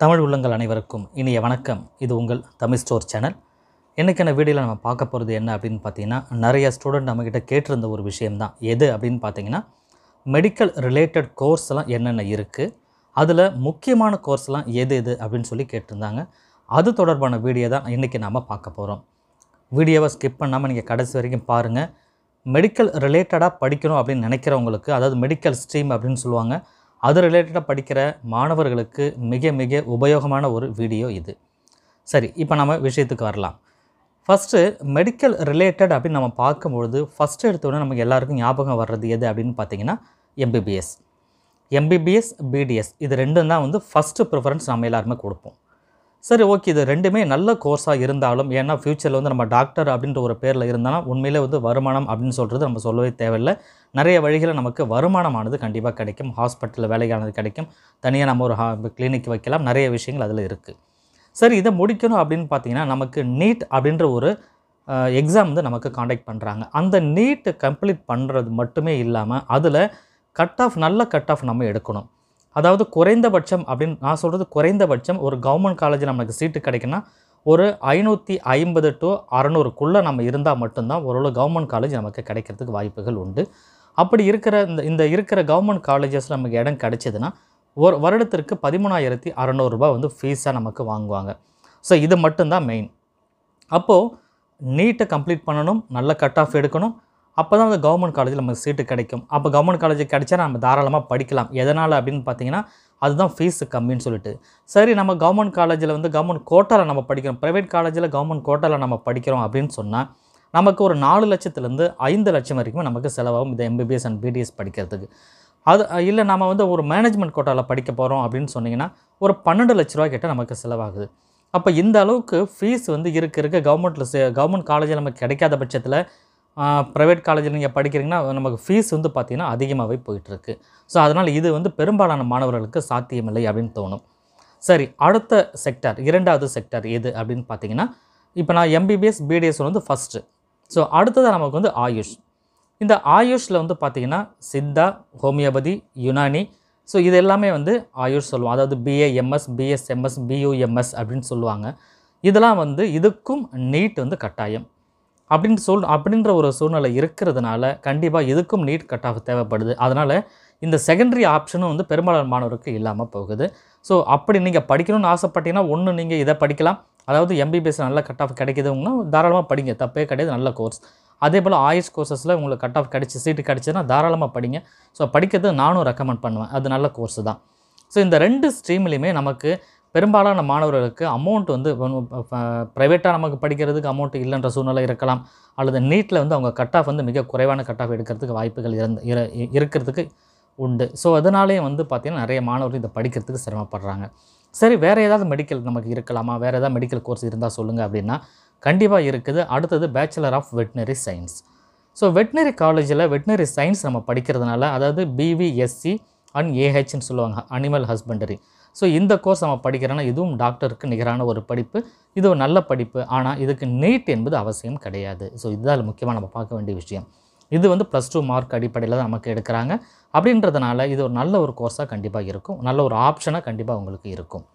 தமிழ் உள்ளங்கள் அனைவருக்கும் இனிய வணக்கம் இது உங்கள் தமிழ் ஸ்டோர் சேனல் இன்றைக்கான வீடியோவில் நம்ம பார்க்க போகிறது என்ன அப்படின்னு பார்த்தீங்கன்னா நிறைய ஸ்டூடெண்ட் நம்மக்கிட்ட கேட்டிருந்த ஒரு விஷயம்தான் எது அப்படின்னு பார்த்தீங்கன்னா மெடிக்கல் ரிலேட்டட் கோர்ஸ்லாம் என்னென்ன இருக்குது அதில் முக்கியமான கோர்ஸ்லாம் எது எது அப்படின்னு சொல்லி கேட்டிருந்தாங்க அது தொடர்பான வீடியோ தான் இன்றைக்கி நாம் பார்க்க போகிறோம் வீடியோவை ஸ்கிப் பண்ணாமல் நீங்கள் கடைசி வரைக்கும் பாருங்கள் மெடிக்கல் ரிலேட்டடாக படிக்கணும் அப்படின்னு நினைக்கிறவங்களுக்கு அதாவது மெடிக்கல் ஸ்ட்ரீம் அப்படின்னு சொல்லுவாங்க அது ரிலேட்டடாக படிக்கிற மாணவர்களுக்கு மிக மிக உபயோகமான ஒரு வீடியோ இது சரி இப்போ நம்ம விஷயத்துக்கு வரலாம் ஃபஸ்ட்டு மெடிக்கல் ரிலேட்டட் அப்படின்னு நம்ம பார்க்கும்பொழுது ஃபஸ்ட்டு எடுத்தோடனே நமக்கு எல்லாருக்கும் ஞாபகம் வர்றது எது அப்படின்னு பார்த்தீங்கன்னா எம்பிபிஎஸ் எம்பிபிஎஸ் பிடிஎஸ் இது ரெண்டும் தான் வந்து ஃபஸ்ட்டு ப்ரிஃபரன்ஸ் நம்ம எல்லாருமே கொடுப்போம் சரி ஓகே இது ரெண்டுமே நல்ல கோர்ஸாக இருந்தாலும் ஏன்னா ஃப்யூச்சரில் வந்து நம்ம டாக்டர் அப்படின்ற ஒரு பேரில் இருந்தாலும் உண்மையிலே வந்து வருமானம் அப்படின்னு சொல்கிறது நம்ம சொல்லவே தேவையில்லை நிறைய வழிகளில் நமக்கு வருமானமானது கண்டிப்பாக கிடைக்கும் ஹாஸ்பிட்டலில் வேலைக்கானது கிடைக்கும் தனியாக நம்ம ஒரு ஹா கிளினிக் வைக்கலாம் நிறைய விஷயங்கள் அதில் இருக்குது சரி இதை முடிக்கணும் அப்படின்னு பார்த்தீங்கன்னா நமக்கு நீட் அப்படின்ற ஒரு எக்ஸாம் வந்து நமக்கு காண்டாக்ட் பண்ணுறாங்க அந்த நீட்டு கம்ப்ளீட் பண்ணுறது மட்டுமே இல்லாமல் அதில் கட் ஆஃப் நல்ல கட் ஆஃப் நம்ம எடுக்கணும் அதாவது குறைந்தபட்சம் அப்படின்னு நான் சொல்கிறது குறைந்தபட்சம் ஒரு கவர்மெண்ட் காலேஜில் நமக்கு சீட்டு கிடைக்குன்னா ஒரு ஐநூற்றி ஐம்பது டு அறநூறுக்குள்ளே நம்ம இருந்தால் மட்டும்தான் ஓரளவு கவர்மெண்ட் காலேஜ் நமக்கு கிடைக்கிறதுக்கு வாய்ப்புகள் உண்டு அப்படி இருக்கிற இந்த இந்த இருக்கிற கவர்மெண்ட் காலேஜஸில் நமக்கு இடம் கிடைச்சதுன்னா ஒரு வருடத்திற்கு பதிமூணாயிரத்தி அறநூறுபா வந்து ஃபீஸாக நமக்கு வாங்குவாங்க ஸோ இது மட்டும்தான் மெயின் அப்போது நீட்டை கம்ப்ளீட் பண்ணணும் நல்ல கட் ஆஃப் எடுக்கணும் அப்போ தான் அந்த கவர்மெண்ட் காலேஜில் நமக்கு சீட்டு கிடைக்கும் அப்போ கவர்மெண்ட் காலேஜ் கிடைச்சா நம்ம தாராளமாக படிக்கலாம் எதனால் அப்படின்னு பார்த்தீங்கன்னா அதுதான் ஃபீஸு கம்மின்னு சொல்லிட்டு சரி நம்ம கவர்மெண்ட் காலேஜில் வந்து கவர்மெண்ட் கோட்டாவில் நம்ம படிக்கிறோம் ப்ரைவேட் காலேஜில் கவர்மெண்ட் கோட்டாவில் நம்ம படிக்கிறோம் அப்படின்னு சொன்னால் நமக்கு ஒரு நாலு லட்சத்துலேருந்து ஐந்து லட்சம் வரைக்கும் நமக்கு செலவாகும் இந்த எம்பிபிஎஸ் அண்ட் பிடிஎஸ் படிக்கிறதுக்கு அது இல்லை நம்ம வந்து ஒரு மேனேஜ்மெண்ட் கோட்டாவில் படிக்க போகிறோம் அப்படின்னு சொன்னிங்கன்னா ஒரு பன்னெண்டு லட்ச ரூபா கிட்ட நமக்கு செலவாகுது அப்போ இந்த அளவுக்கு ஃபீஸ் வந்து இருக்க இருக்க கவர்மெண்ட்டில் சே கவர்மெண்ட் காலேஜில் நமக்கு கிடைக்காத பட்சத்தில் ப்ரைவேட் காலேஜில் நீங்கள் படிக்கிறீங்கன்னா நமக்கு ஃபீஸ் வந்து பார்த்திங்கன்னா அதிகமாகவே போயிட்டுருக்கு ஸோ அதனால் இது வந்து பெரும்பாலான மாணவர்களுக்கு சாத்தியமில்லை அப்படின்னு தோணும் சரி அடுத்த செக்டார் இரண்டாவது செக்டார் எது அப்படின்னு பார்த்தீங்கன்னா இப்போ நான் எம்பிபிஎஸ் பிடிஎஸ் வந்து ஃபஸ்ட்டு ஸோ அடுத்ததாக நமக்கு வந்து ஆயுஷ் இந்த ஆயுஷில் வந்து பார்த்திங்கன்னா சித்தா ஹோமியோபதி யுனானி ஸோ இது எல்லாமே வந்து ஆயுஷ் சொல்லுவோம் அதாவது பிஏஎம்எஸ் பிஎஸ்எம்எஸ் பியூஎம்எஸ் அப்படின்னு சொல்லுவாங்க இதெல்லாம் வந்து இதுக்கும் நீட் வந்து கட்டாயம் அப்படின்னு சொல் அப்படின்ற ஒரு சூழ்நிலை இருக்கிறதுனால கண்டிப்பாக இதுக்கும் நீட் கட் ஆஃப் தேவைப்படுது அதனால் இந்த செகண்டரி ஆப்ஷனும் வந்து பெரும்பாலான மாணவருக்கு இல்லாமல் போகுது ஸோ அப்படி நீங்கள் படிக்கணும்னு ஆசைப்பட்டீங்கன்னா ஒன்று நீங்கள் இதை படிக்கலாம் அதாவது எம்பிபிஎஸ் நல்ல கட் ஆஃப் கிடைக்குதுங்கன்னா தாராளமாக படிங்க தப்பே கிடையாது நல்ல கோர்ஸ் அதே போல் ஆயுஷ் கோர்சஸில் உங்களுக்கு கட் ஆஃப் கிடச்சி சீட்டு கிடச்சதுன்னா தாராளமாக படிங்க ஸோ படிக்கிறது நானும் ரெக்கமெண்ட் பண்ணுவேன் அது நல்ல கோர்ஸ் தான் ஸோ இந்த ரெண்டு ஸ்ட்ரீம்லேயுமே நமக்கு பெரும்பாலான மாணவர்களுக்கு அமௌண்ட் வந்து ப்ரைவேட்டாக நமக்கு படிக்கிறதுக்கு அமௌண்ட் இல்லைன்ற சூழ்நிலை இருக்கலாம் அல்லது நீட்டில் வந்து அவங்க கட் ஆஃப் வந்து மிக குறைவான கட் ஆஃப் எடுக்கிறதுக்கு வாய்ப்புகள் இருந்து இர- இருக்கிறதுக்கு உண்டு ஸோ அதனாலேயே வந்து பார்த்திங்கன்னா நிறைய மாணவர்கள் இதை படிக்கிறதுக்கு சிரமப்படுறாங்க சரி வேறு ஏதாவது மெடிக்கல் நமக்கு இருக்கலாமா வேறு ஏதாவது மெடிக்கல் கோர்ஸ் இருந்தால் சொல்லுங்கள் அப்படின்னா கண்டிப்பாக இருக்குது அடுத்தது bachelor of veterinary science so veterinary காலேஜில் வெட்டினரி சயின்ஸ் நம்ம படிக்கிறதுனால அதாவது பிவிஎஸ்சி அண்ட் ஏஹெச்னு சொல்லுவாங்க அனிமல் ஹஸ்பண்டரி ஸோ இந்த கோர்ஸ் நம்ம படிக்கிறோன்னா இதுவும் டாக்டருக்கு நிகரான ஒரு படிப்பு இது ஒரு நல்ல படிப்பு ஆனால் இதுக்கு நீட் என்பது அவசியம் கிடையாது ஸோ இதுதான் முக்கியமாக நம்ம பார்க்க வேண்டிய விஷயம் இது வந்து ப்ளஸ் டூ மார்க் அடிப்படையில் தான் நமக்கு எடுக்கிறாங்க அப்படின்றதுனால இது ஒரு நல்ல ஒரு கோர்ஸாக கண்டிப்பாக இருக்கும் நல்ல ஒரு ஆப்ஷனாக கண்டிப்பாக உங்களுக்கு இருக்கும்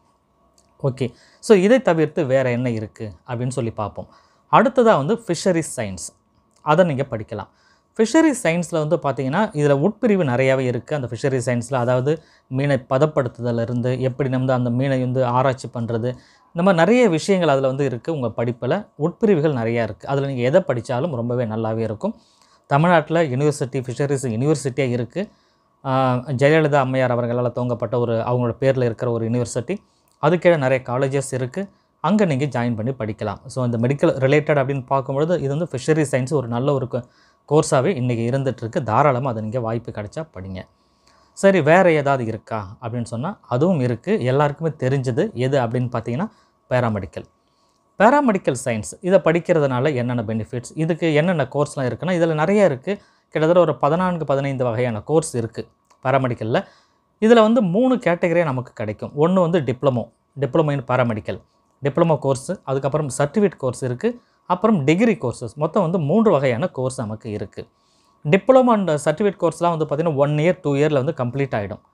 ஓகே ஸோ இதை தவிர்த்து வேறு என்ன இருக்குது அப்படின்னு சொல்லி பார்ப்போம் அடுத்ததாக வந்து ஃபிஷரிஸ் சயின்ஸ் அதை நீங்கள் படிக்கலாம் ஃபிஷரிஸ் சயின்ஸில் வந்து பார்த்தீங்கன்னா இதில் உட்பிரிவு நிறையாவே இருக்குது அந்த ஃபிஷரிஸ் சயின்ஸில் அதாவது மீனை பதப்படுத்துதலிருந்து எப்படி நம்ம அந்த மீனை வந்து ஆராய்ச்சி பண்ணுறது இந்த மாதிரி நிறைய விஷயங்கள் அதில் வந்து இருக்குது உங்கள் படிப்பில் உட்பிரிவுகள் நிறையா இருக்குது அதில் நீங்கள் எதை படித்தாலும் ரொம்பவே நல்லாவே இருக்கும் தமிழ்நாட்டில் யூனிவர்சிட்டி ஃபிஷரிஸ் யூனிவர்சிட்டியாக இருக்குது ஜெயலலிதா அம்மையார் அவர்களால் துவங்கப்பட்ட ஒரு அவங்களோட பேரில் இருக்கிற ஒரு யூனிவர்சிட்டி அதுக்கீழே நிறைய காலேஜஸ் இருக்குது அங்கே நீங்கள் ஜாயின் பண்ணி படிக்கலாம் ஸோ இந்த மெடிக்கல் ரிலேட்டட் அப்படின்னு பார்க்கும்பொழுது இது வந்து ஃபிஷரி சயின்ஸ் ஒரு நல்ல ஒரு கோர்ஸாகவே இன்றைக்கி இருந்துகிட்ருக்கு தாராளமாக அதை நீங்கள் வாய்ப்பு கிடைச்சா படிங்க சரி வேறு ஏதாவது இருக்கா அப்படின்னு சொன்னால் அதுவும் இருக்குது எல்லாருக்குமே தெரிஞ்சது எது அப்படின்னு பார்த்தீங்கன்னா பேராமெடிக்கல் பேராமெடிக்கல் சயின்ஸ் இதை படிக்கிறதுனால என்னென்ன பெனிஃபிட்ஸ் இதுக்கு என்னென்ன கோர்ஸ்லாம் இருக்குன்னா இதில் நிறைய இருக்குது கிட்டத்தட்ட ஒரு பதினான்கு பதினைந்து வகையான கோர்ஸ் இருக்குது பேராமெடிக்கலில் இதில் வந்து மூணு கேட்டகரியாக நமக்கு கிடைக்கும் ஒன்று வந்து diploma diploma in paramedical diploma course அதுக்கப்புறம் சர்டிஃபிகேட் கோர்ஸ் இருக்குது அப்புறம் டிகிரி கோர்சஸ் மொத்தம் வந்து மூன்று வகையான கோர்ஸ் நமக்கு இருக்குது டிப்ளமோ அண்ட் சர்டிஃபிகேட் கோர்ஸ்லாம் வந்து பார்த்திங்கன்னா ஒன் இயர் டூ இயரில் வந்து கம்ப்ளீட் ஆகிடும்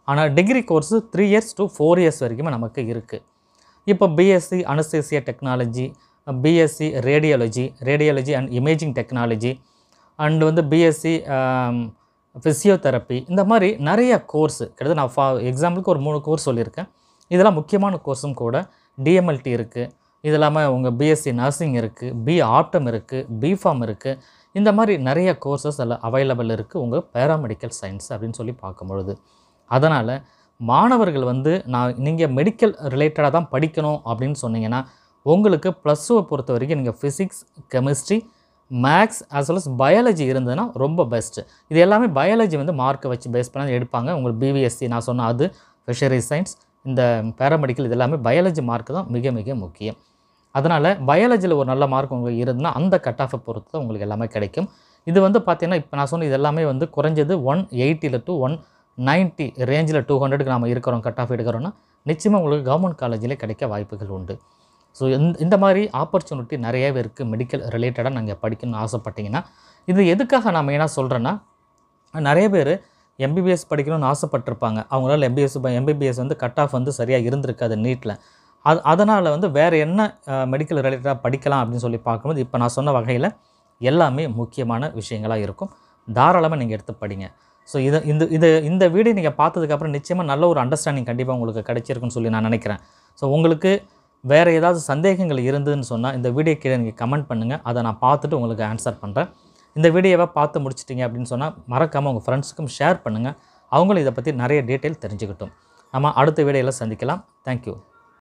ஆனால் degree course three years to four years வரைக்குமே நமக்கு இருக்குது இப்போ BSc anaesthesia technology BSc radiology radiology and imaging technology and வந்து பிஎஸ்சி ஃபிசியோதெரப்பி இந்த மாதிரி நிறைய கோர்ஸு கிட்டத்தட்ட நான் ஃபா எக்ஸாம்பிளுக்கு ஒரு மூணு கோர்ஸ் சொல்லியிருக்கேன் இதெல்லாம் முக்கியமான கோர்ஸும் கூட டிஎம்எல்டி இருக்குது இது இல்லாமல் உங்கள் பிஎஸ்சி நர்சிங் இருக்குது பி ஆப்டம் இருக்குது பிஃபார்ம் இருக்குது இந்த மாதிரி நிறைய கோர்சஸ் அதில் அவைலபிள் இருக்குது உங்கள் பேராமெடிக்கல் சயின்ஸ் அப்படின்னு சொல்லி பார்க்கும்பொழுது அதனால் மாணவர்கள் வந்து நான் நீங்கள் மெடிக்கல் ரிலேட்டடாக தான் படிக்கணும் அப்படின்னு சொன்னீங்கன்னா உங்களுக்கு ப்ளஸ் டூவை பொறுத்த வரைக்கும் நீங்கள் physics chemistry maths as well as biology இருந்ததுன்னா ரொம்ப பெஸ்ட்டு இது எல்லாமே பயாலஜி வந்து மார்க்கை வச்சு பேஸ் பண்ணி எடுப்பாங்க உங்களுக்கு பிபிஎஸ்சி நான் சொன்ன அது ஃபிஷரி சயின்ஸ் இந்த பேராமெடிக்கல் இது எல்லாமே பயாலஜி மார்க் தான் மிக மிக முக்கியம் அதனால் பயாலஜியில் ஒரு நல்ல மார்க் உங்களுக்கு இருந்ததுன்னா அந்த கட் ஆஃபை பொறுத்து தான் உங்களுக்கு எல்லாமே கிடைக்கும் இது வந்து பார்த்தீங்கன்னா இப்போ நான் சொன்ன இது எல்லாமே வந்து குறைஞ்சது ஒன் எயிட்டியில் டு ஒன் நைன்ட்டி ரேஞ்சில் டூ ஹண்ட்ரடுக்கு நம்ம இருக்கிறோம் கட் ஆஃப் எடுக்கிறோன்னா நிச்சயமாக உங்களுக்கு கவர்மெண்ட் காலேஜில் கிடைக்க வாய்ப்புகள் உண்டு ஸோ இந்த இந்த மாதிரி ஆப்பர்ச்சுனிட்டி நிறையவே இருக்குது மெடிக்கல் ரிலேட்டடாக நீங்கள் படிக்கணும்னு ஆசைப்பட்டீங்கன்னா இது எதுக்காக நான் மெயினாக சொல்கிறேன்னா நிறைய பேர் எம்பிபிஎஸ் படிக்கணும்னு ஆசைப்பட்டிருப்பாங்க அவங்களால எம்பிஎஸ் எம்பிபிஎஸ் வந்து கட் ஆஃப் வந்து சரியாக இருந்திருக்காது நீட்டில் அது அதனால் வந்து வேறு என்ன மெடிக்கல் ரிலேட்டடாக படிக்கலாம் அப்படின்னு சொல்லி பார்க்கும்போது இப்போ நான் சொன்ன வகையில் எல்லாமே முக்கியமான விஷயங்களாக இருக்கும் தாராளமாக நீங்கள் எடுத்து படிங்க ஸோ இதை இந்த இது இந்த வீடியோ நீங்கள் பார்த்ததுக்கப்புறம் நிச்சயமாக நல்ல ஒரு அண்டர்ஸ்டாண்டிங் கண்டிப்பாக உங்களுக்கு கிடைச்சிருக்குன்னு சொல்லி நான் நினைக்கிறேன் ஸோ உங்களுக்கு வேறு ஏதாவது சந்தேகங்கள் இருந்ததுன்னு சொன்னால் இந்த வீடியோ கீழே நீங்கள் கமெண்ட் பண்ணுங்கள் அதை நான் பார்த்துட்டு உங்களுக்கு ஆன்சர் பண்ணுறேன் இந்த வீடியோவை பார்த்து முடிச்சிட்டிங்க அப்படின்னு சொன்னால் மறக்காமல் உங்கள் ஃப்ரெண்ட்ஸுக்கும் ஷேர் பண்ணுங்கள் அவங்களும் இதை பற்றி நிறைய டீட்டெயில் தெரிஞ்சுக்கிட்டும் நம்ம அடுத்த வீடியோவில் சந்திக்கலாம் தேங்க்யூ